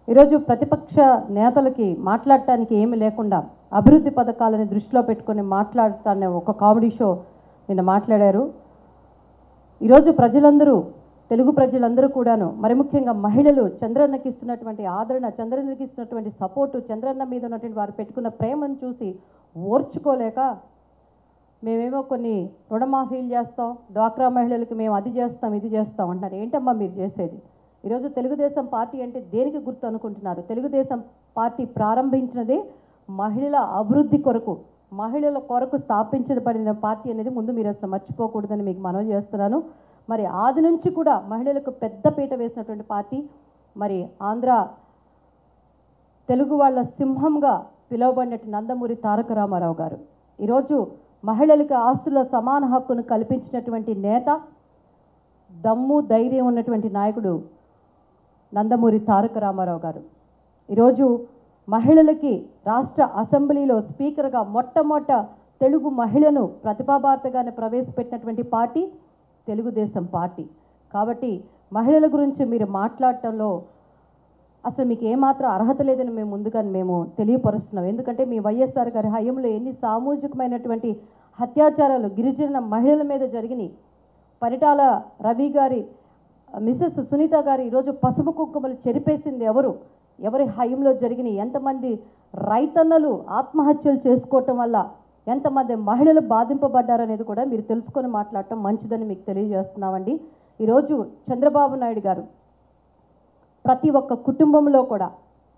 ఈరోజు ప్రతిపక్ష నేతలకి మాట్లాడటానికి ఏమీ లేకుండా అభివృద్ధి పథకాలని దృష్టిలో పెట్టుకొని మాట్లాడతానే ఒక కామెడీ షో నిన్న మాట్లాడారు ఈరోజు ప్రజలందరూ తెలుగు ప్రజలందరూ కూడాను మరి ముఖ్యంగా మహిళలు చంద్రన్నకి ఇస్తున్నటువంటి ఆదరణ చంద్రన్నకి ఇస్తున్నటువంటి సపోర్టు చంద్రన్న మీద ఉన్నటువంటి వారు పెట్టుకున్న ప్రేమను చూసి ఓర్చుకోలేక మేమేమో కొన్ని రుణమాఫీలు చేస్తాం డ్వాక్రా మహిళలకు మేము అది చేస్తాం ఇది చేస్తాం అంటారు ఏంటమ్మా మీరు చేసేది ఈరోజు తెలుగుదేశం పార్టీ అంటే దేనికి గుర్తు అనుకుంటున్నారు తెలుగుదేశం పార్టీ ప్రారంభించినదే మహిళల అభివృద్ధి కొరకు మహిళల కొరకు స్థాపించబడిన పార్టీ అనేది ముందు మీరు అసలు మర్చిపోకూడదని మీకు మనవి చేస్తున్నాను మరి ఆది నుంచి కూడా మహిళలకు పెద్ద పీట వేసినటువంటి పార్టీ మరి ఆంధ్ర తెలుగు వాళ్ళ సింహంగా పిలువబడినట్టు నందమూరి తారక రామారావు గారు ఈరోజు మహిళలకు ఆస్తుల సమాన హక్కును కల్పించినటువంటి నేత దమ్ము ధైర్యం ఉన్నటువంటి నాయకుడు నందమూరి తారక రామారావు గారు ఈరోజు మహిళలకి రాష్ట్ర అసెంబ్లీలో స్పీకర్గా మొట్టమొదట తెలుగు మహిళను ప్రతిభాభారతగానే ప్రవేశపెట్టినటువంటి పార్టీ తెలుగుదేశం పార్టీ కాబట్టి మహిళల గురించి మీరు మాట్లాడటంలో అసలు మీకు ఏమాత్రం అర్హత లేదని మేము ముందుగా మేము తెలియపరుస్తున్నాం ఎందుకంటే మీ వైఎస్ఆర్ గారి హయంలో ఎన్ని సామూహికమైనటువంటి అత్యాచారాలు గిరిజన మహిళల మీద జరిగినాయి పరిటాల రవి గారి మిసెస్ సునీత గారు ఈరోజు పసుపు కుంకుమలు చెరిపేసింది ఎవరు ఎవరి హయంలో జరిగినాయి ఎంతమంది రైతన్నలు ఆత్మహత్యలు చేసుకోవటం వల్ల ఎంతమంది మహిళలు బాధింపబడ్డారనేది కూడా మీరు తెలుసుకొని మాట్లాడటం మంచిదని మీకు తెలియజేస్తున్నామండి ఈరోజు చంద్రబాబు నాయుడు గారు ప్రతి ఒక్క కుటుంబంలో కూడా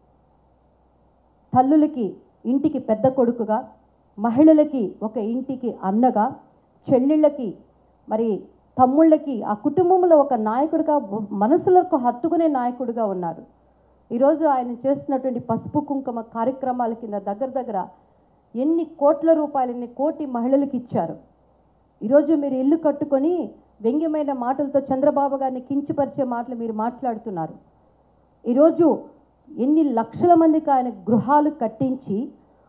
తల్లులకి ఇంటికి పెద్ద కొడుకుగా మహిళలకి ఒక ఇంటికి అన్నగా చెల్లెళ్ళకి మరి తమ్ముళ్ళకి ఆ కుటుంబంలో ఒక నాయకుడిగా మనసులకు హత్తుకునే నాయకుడిగా ఉన్నారు ఈరోజు ఆయన చేస్తున్నటువంటి పసుపు కుంకుమ కార్యక్రమాల కింద దగ్గర దగ్గర ఎన్ని కోట్ల రూపాయలు ఎన్ని కోటి మహిళలకు ఇచ్చారు ఈరోజు మీరు ఇల్లు కట్టుకొని వ్యంగ్యమైన మాటలతో చంద్రబాబు గారిని కించపరిచే మాటలు మీరు మాట్లాడుతున్నారు ఈరోజు ఎన్ని లక్షల మందికి ఆయన గృహాలు కట్టించి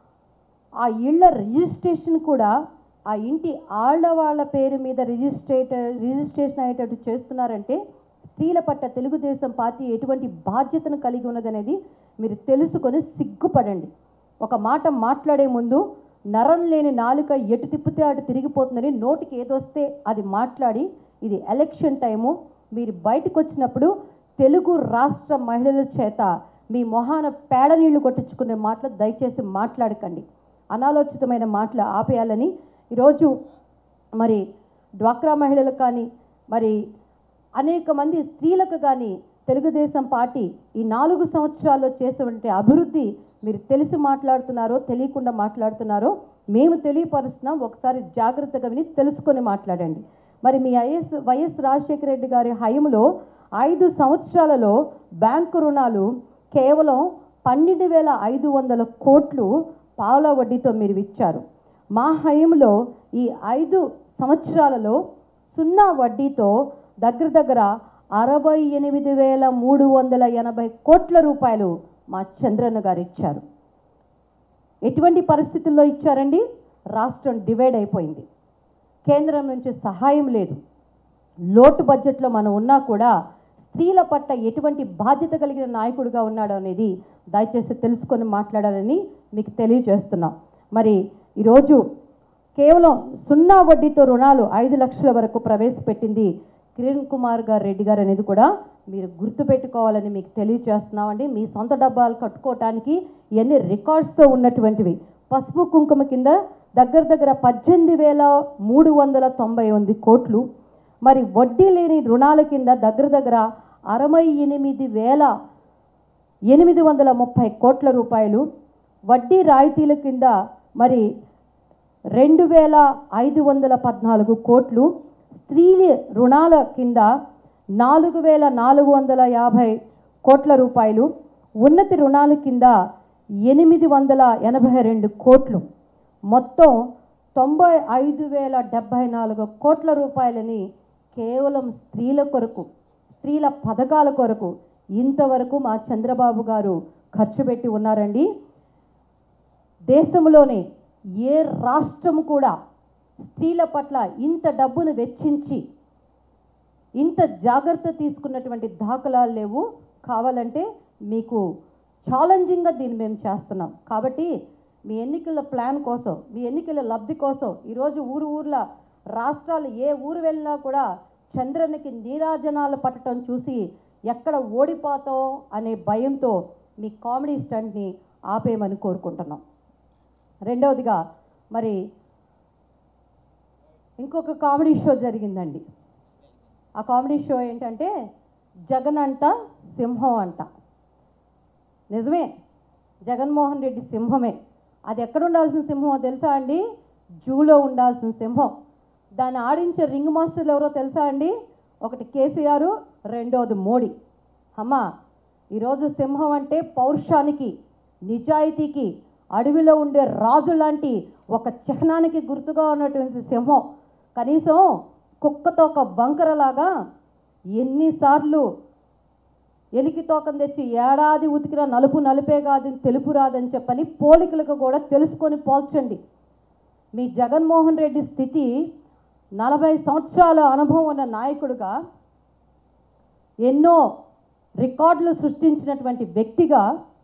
ఆ ఇళ్ళ రిజిస్ట్రేషన్ కూడా ఆ ఇంటి ఆళ్ళవాళ్ళ పేరు మీద రిజిస్ట్రేట్ రిజిస్ట్రేషన్ అయ్యేటట్టు చేస్తున్నారంటే స్త్రీల పట్ల తెలుగుదేశం పార్టీ ఎటువంటి బాధ్యతను కలిగి ఉన్నదనేది మీరు తెలుసుకొని సిగ్గుపడండి ఒక మాట మాట్లాడే ముందు నరం లేని నాలుక ఎటు తిప్పితే అటు తిరిగిపోతుందని నోటికి ఏదొస్తే అది మాట్లాడి ఇది ఎలక్షన్ టైము మీరు బయటకు వచ్చినప్పుడు తెలుగు రాష్ట్ర మహిళల చేత మీ మొహాన పేడ నీళ్లు కొట్టించుకునే మాటలు దయచేసి మాట్లాడకండి అనాలోచితమైన మాటలు ఆపేయాలని ఈరోజు మరి డ్వాక్రా మహిళలకు కానీ మరి అనేక మంది స్త్రీలకు కానీ తెలుగుదేశం పార్టీ ఈ నాలుగు సంవత్సరాల్లో చేసినటువంటి అభివృద్ధి మీరు తెలిసి మాట్లాడుతున్నారో తెలియకుండా మాట్లాడుతున్నారో మేము తెలియపరుస్తున్నాం ఒకసారి జాగ్రత్తగా విని తెలుసుకొని మాట్లాడండి మరి మీ ఐఎస్ వైఎస్ రాజశేఖర రెడ్డి గారి హయంలో ఐదు సంవత్సరాలలో బ్యాంకు రుణాలు కేవలం పన్నెండు వేల ఐదు వందల కోట్లు పావుల వడ్డీతో మీరు ఇచ్చారు మా హయంలో ఈ ఐదు సంవత్సరాలలో సున్నా వడ్డీతో దగ్గర దగ్గర అరవై ఎనిమిది వేల మూడు వందల ఎనభై కోట్ల రూపాయలు మా చంద్రన్న గారు ఇచ్చారు ఎటువంటి పరిస్థితుల్లో ఇచ్చారండి రాష్ట్రం డివైడ్ అయిపోయింది కేంద్రం నుంచి సహాయం లేదు లోటు బడ్జెట్లో మనం ఉన్నా కూడా స్త్రీల పట్ల ఎటువంటి బాధ్యత కలిగిన నాయకుడిగా ఉన్నాడు అనేది దయచేసి తెలుసుకొని మాట్లాడాలని మీకు తెలియజేస్తున్నాం మరి ఈరోజు కేవలం సున్నా వడ్డీతో రుణాలు ఐదు లక్షల వరకు ప్రవేశపెట్టింది కిరణ్ కుమార్ గారు రెడ్డి గారు అనేది కూడా మీరు గుర్తుపెట్టుకోవాలని మీకు తెలియజేస్తున్నామండి మీ సొంత డబ్బాలు కట్టుకోవటానికి ఇవన్నీ రికార్డ్స్తో ఉన్నటువంటివి పసుపు కుంకుమ కింద దగ్గర దగ్గర పద్దెనిమిది వేల మూడు వందల తొంభై ఎనిమిది కోట్లు మరి వడ్డీ లేని రుణాల కింద దగ్గర దగ్గర అరవై ఎనిమిది వేల ఎనిమిది వందల ముప్పై కోట్ల రూపాయలు వడ్డీ రాయితీల కింద మరి రెండు వేల ఐదు వందల పద్నాలుగు కోట్లు స్త్రీ రుణాల కింద నాలుగు వేల నాలుగు వందల యాభై కోట్ల రూపాయలు ఉన్నతి రుణాల కింద ఎనిమిది వందల ఎనభై రెండు కోట్లు మొత్తం తొంభై ఐదు వేల డెబ్భై నాలుగు కోట్ల రూపాయలని కేవలం స్త్రీల కొరకు స్త్రీల పథకాల కొరకు ఇంతవరకు మా చంద్రబాబు గారు ఖర్చు పెట్టి ఉన్నారండి దేశంలోనే ఏ రాష్ట్రం కూడా స్త్రీల పట్ల ఇంత డబ్బును వెచ్చించి ఇంత జాగ్రత్త తీసుకున్నటువంటి దాఖలాలు లేవు కావాలంటే మీకు ఛాలెంజింగ్గా దీన్ని మేము చేస్తున్నాం కాబట్టి మీ ఎన్నికల ప్లాన్ కోసం మీ ఎన్నికల లబ్ధి కోసం ఈరోజు ఊరు ఊర్ల రాష్ట్రాలు ఏ ఊరు వెళ్ళినా కూడా చంద్రనికి నీరాజనాలు పట్టడం చూసి ఎక్కడ ఓడిపోతాం అనే భయంతో మీ కామెడీ స్టంట్ని ఆపేయమని కోరుకుంటున్నాం రెండవదిగా మరి ఇంకొక కామెడీ షో జరిగిందండి ఆ కామెడీ షో ఏంటంటే జగన్ అంట సింహం అంట నిజమే జగన్మోహన్ రెడ్డి సింహమే అది ఎక్కడ ఉండాల్సిన సింహమో తెలుసా అండి జూలో ఉండాల్సిన సింహం దాన్ని ఆడించే రింగ్ మాస్టర్లు ఎవరో తెలుసా అండి ఒకటి కేసీఆర్ రెండోది మోడీ అమ్మా ఈరోజు సింహం అంటే పౌరుషానికి నిజాయితీకి అడవిలో ఉండే రాజు లాంటి ఒక చిహ్నానికి గుర్తుగా ఉన్నటువంటి సింహం కనీసం కుక్కతో ఒక వంకరలాగా ఎన్నిసార్లు ఎలికి తోకం తెచ్చి ఏడాది ఉతికిన నలుపు నలుపే కాదు తెలుపు రాదని చెప్పని పోలికలకు కూడా తెలుసుకొని పోల్చండి మీ జగన్మోహన్ రెడ్డి స్థితి నలభై సంవత్సరాల అనుభవం ఉన్న నాయకుడిగా ఎన్నో రికార్డులు సృష్టించినటువంటి వ్యక్తిగా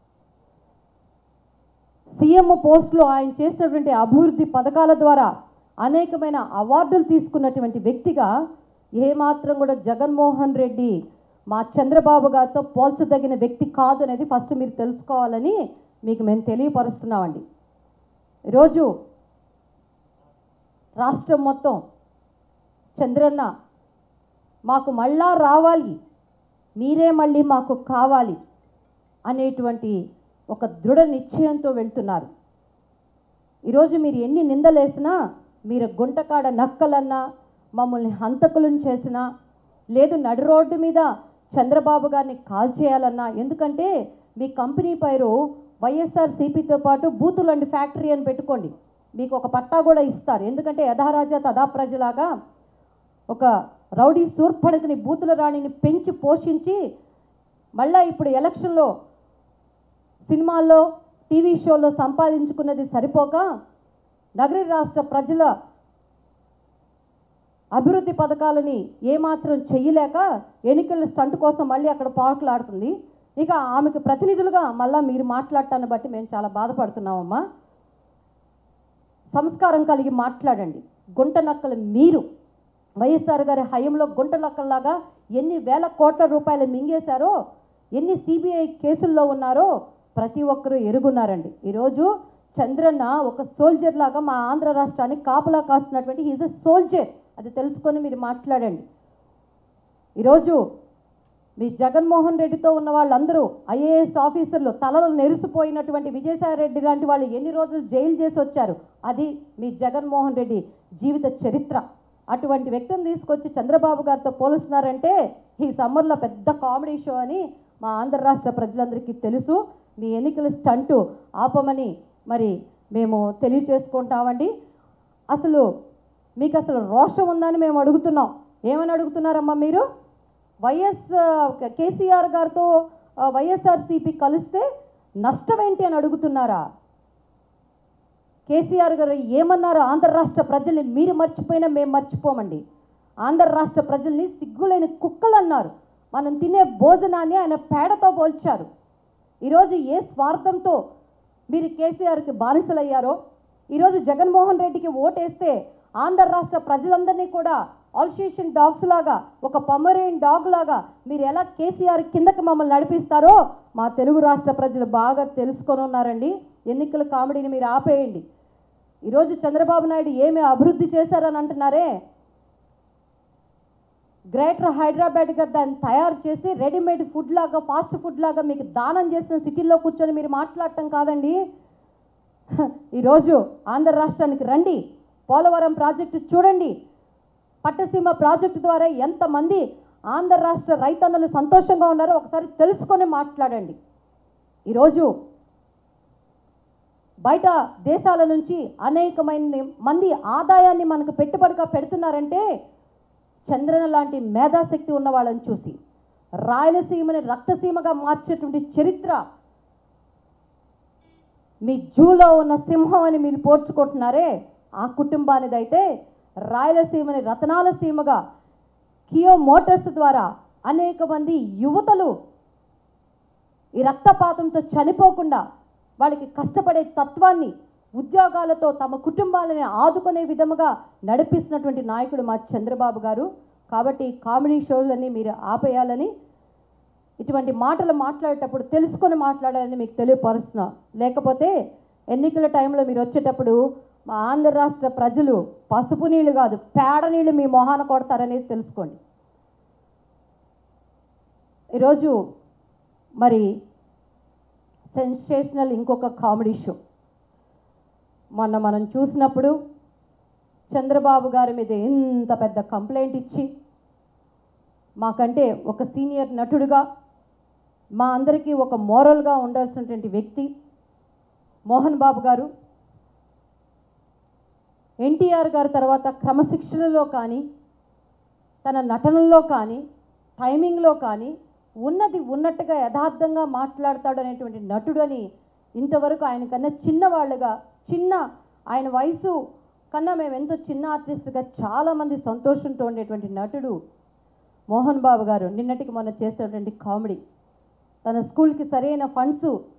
సీఎం పోస్టులో ఆయన చేసినటువంటి అభివృద్ధి పథకాల ద్వారా అనేకమైన అవార్డులు తీసుకున్నటువంటి వ్యక్తిగా ఏమాత్రం కూడా జగన్మోహన్ రెడ్డి మా చంద్రబాబు గారితో పోల్చదగిన వ్యక్తి కాదు అనేది ఫస్ట్ మీరు తెలుసుకోవాలని మీకు మేము తెలియపరుస్తున్నామండి ఈరోజు రాష్ట్రం మొత్తం చంద్రన్న మాకు మళ్ళా రావాలి మీరే మళ్ళీ మాకు కావాలి అనేటువంటి ఒక దృఢ నిశ్చయంతో వెళ్తున్నారు ఈరోజు మీరు ఎన్ని నిందలేసినా మీరు గుంటకాడ నక్కలన్నా మమ్మల్ని హంతకులను చేసినా లేదు నడి రోడ్డు మీద చంద్రబాబు గారిని కాల్ చేయాలన్నా ఎందుకంటే మీ కంపెనీ పేరు వైఎస్ఆర్ సిపితో పాటు బూతులండి ఫ్యాక్టరీ అని పెట్టుకోండి మీకు ఒక పట్టా కూడా ఇస్తారు ఎందుకంటే యథారాజా తదా ప్రజలాగా ఒక రౌడీ సూర్పణికని బూతుల రాణిని పెంచి పోషించి మళ్ళా ఇప్పుడు ఎలక్షన్లో సినిమాల్లో టీవీ షోలో సంపాదించుకున్నది సరిపోక నగర రాష్ట్ర ప్రజల అభివృద్ధి పథకాలని ఏమాత్రం చెయ్యలేక ఎన్నికల స్టంట్ కోసం మళ్ళీ అక్కడ పాకులాడుతుంది ఇక ఆమెకు ప్రతినిధులుగా మళ్ళీ మీరు మాట్లాడటాన్ని బట్టి మేము చాలా బాధపడుతున్నామమ్మా సంస్కారం కలిగి మాట్లాడండి గుంట నక్కలు మీరు వైఎస్ఆర్ గారి హయంలో గుంట నక్కల్లాగా ఎన్ని వేల కోట్ల రూపాయలు మింగేశారో ఎన్ని సిబిఐ కేసుల్లో ఉన్నారో ప్రతి ఒక్కరూ ఎరుగున్నారండి ఈరోజు చంద్రన్న ఒక సోల్జర్ లాగా మా ఆంధ్ర రాష్ట్రానికి కాపలా కాస్తున్నటువంటి హీజ్ ఎ సోల్జర్ అది తెలుసుకొని మీరు మాట్లాడండి ఈరోజు మీ జగన్మోహన్ రెడ్డితో ఉన్న వాళ్ళందరూ ఐఏఎస్ ఆఫీసర్లు తలలు నెరిసిపోయినటువంటి విజయసాయి రెడ్డి లాంటి వాళ్ళు ఎన్ని రోజులు జైలు చేసి వచ్చారు అది మీ జగన్మోహన్ రెడ్డి జీవిత చరిత్ర అటువంటి వ్యక్తిని తీసుకొచ్చి చంద్రబాబు గారితో పోలుస్తున్నారంటే ఈ సమ్మర్లో పెద్ద కామెడీ షో అని మా ఆంధ్ర రాష్ట్ర ప్రజలందరికీ తెలుసు మీ ఎన్నికల స్టంటు ఆపమని మరి మేము తెలియచేసుకుంటామండి అసలు మీకు అసలు రోషం ఉందని మేము అడుగుతున్నాం ఏమని అడుగుతున్నారమ్మా మీరు వైఎస్ కేసీఆర్ గారితో ఆ, వైఎస్ఆర్సీపీ కలిస్తే నష్టం ఏంటి అని అడుగుతున్నారా కేసీఆర్ గారు ఏమన్నారు ఆంధ్ర రాష్ట్ర ప్రజల్ని మీరు మర్చిపోయినా మేము మర్చిపోమండి ఆంధ్ర రాష్ట్ర ప్రజల్ని సిగ్గులేని కుక్కలు అన్నారు మనం తినే భోజనాన్ని ఆయన పేడతో పోల్చారు ఈరోజు ఏ స్వార్థంతో మీరు కేసీఆర్కి బానిసలయ్యారో ఈరోజు జగన్మోహన్ రెడ్డికి ఓటేస్తే ఆంధ్ర రాష్ట్ర ప్రజలందరినీ కూడా ఆల్షేషన్ డాగ్స్ లాగా ఒక పమరేన్ డాగ్ లాగా మీరు ఎలా కేసీఆర్ కిందకి మమ్మల్ని నడిపిస్తారో మా తెలుగు రాష్ట్ర ప్రజలు బాగా తెలుసుకొని ఉన్నారండి ఎన్నికల కామెడీని మీరు ఆపేయండి ఈరోజు చంద్రబాబు నాయుడు ఏమి అభివృద్ధి చేశారని అంటున్నారే గ్రేటర్ హైదరాబాద్గా దాన్ని తయారు చేసి రెడీమేడ్ ఫుడ్ లాగా ఫాస్ట్ ఫుడ్ లాగా మీకు దానం చేసిన సిటీల్లో కూర్చొని మీరు మాట్లాడటం కాదండి హ, ఈరోజు ఆంధ్ర రాష్ట్రానికి రండి పోలవరం ప్రాజెక్టు చూడండి పట్టసీమ ప్రాజెక్టు ద్వారా ఎంతమంది ఆంధ్ర రాష్ట్ర రైతన్నులు సంతోషంగా ఉన్నారో ఒకసారి తెలుసుకొని మాట్లాడండి ఈరోజు బయట దేశాల నుంచి అనేకమైన మంది ఆదాయాన్ని మనకు పెట్టుబడిగా పెడుతున్నారంటే చంద్రన లాంటి మేధాశక్తి ఉన్న వాళ్ళని చూసి రాయలసీమని రక్తసీమగా మార్చేటువంటి చరిత్ర మీ జూలో ఉన్న సింహం అని మీరు పోర్చుకుంటున్నారే ఆ కుటుంబానిదైతే రాయలసీమని రతనాల సీమగా కియో మోటార్స్ ద్వారా అనేక మంది యువతలు ఈ రక్తపాతంతో చనిపోకుండా వాళ్ళకి కష్టపడే తత్వాన్ని ఉద్యోగాలతో తమ కుటుంబాలని ఆదుకునే విధముగా నడిపిస్తున్నటువంటి నాయకుడు మా చంద్రబాబు గారు కాబట్టి కామెడీ షోలన్నీ మీరు ఆపేయాలని ఇటువంటి మాటలు మాట్లాడేటప్పుడు తెలుసుకొని మాట్లాడాలని మీకు తెలియపరుస్తున్నా లేకపోతే ఎన్నికల టైంలో మీరు వచ్చేటప్పుడు మా ఆంధ్ర రాష్ట్ర ప్రజలు పసుపు నీళ్ళు కాదు పేడ నీళ్ళు మీ మొహాన కొడతారనేది తెలుసుకోండి ఈరోజు మరి సెన్సేషనల్ ఇంకొక కామెడీ షో మొన్న మనం చూసినప్పుడు చంద్రబాబు గారి మీద ఎంత పెద్ద కంప్లైంట్ ఇచ్చి మాకంటే ఒక సీనియర్ నటుడుగా మా అందరికీ ఒక మోరల్గా ఉండాల్సినటువంటి వ్యక్తి మోహన్ బాబు గారు ఎన్టీఆర్ గారి తర్వాత క్రమశిక్షణలో కానీ తన నటనలో కానీ టైమింగ్లో కానీ ఉన్నది ఉన్నట్టుగా యథార్థంగా మాట్లాడతాడు అనేటువంటి నటుడు అని ఇంతవరకు ఆయన కన్నా చిన్నవాళ్ళుగా చిన్న ఆయన వయసు కన్నా మేము ఎంతో చిన్న ఆర్టిస్ట్గా చాలామంది సంతోషంతో ఉండేటువంటి నటుడు మోహన్ బాబు గారు నిన్నటికి మొన్న చేసేటువంటి కామెడీ తన స్కూల్కి సరైన ఫండ్స్